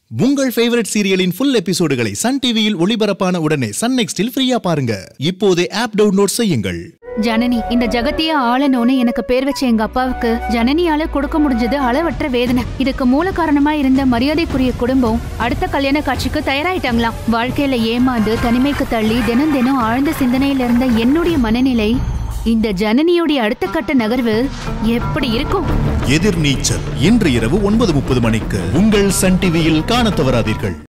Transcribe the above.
உங்கள் ஃபேவரட் சீரியலின் ஃபுல் எபிசோடுகளை சன் டிவியில் ஒளிபரப்பான உடனே சன் நெக்ஸ்டில் ஃப்ரீயா பாருங்க இப்போதே ஆப் டவுன்லோட் செய்யுங்கள் ஜனனி இந்த ஜகத்தையே ஆளணும்னு எனக்கு பேர் வச்ச எங்க அப்பாவுக்கு ஜனனியால கொடுக்க முடிஞ்சது அளவற்ற வேதனை இதுக்கு மூல காரணமா இருந்த மரியாதைக்குரிய குடும்பம் அடுத்த கல்யாண காட்சிக்கு தயாராயிட்டாங்களாம் வாழ்க்கையில ஏமாந்து தனிமைக்கு தள்ளி தினம் தினம் ஆழ்ந்த சிந்தனையில இருந்த என்னுடைய மனநிலை இந்த ஜனனியோடைய அடுத்த கட்ட நகர்வு எப்படி இருக்கும் எதிர்நீச்சல் இன்று இரவு ஒன்பது முப்பது மணிக்கு உங்கள் சன் டிவியில் காணத் தவறாதீர்கள்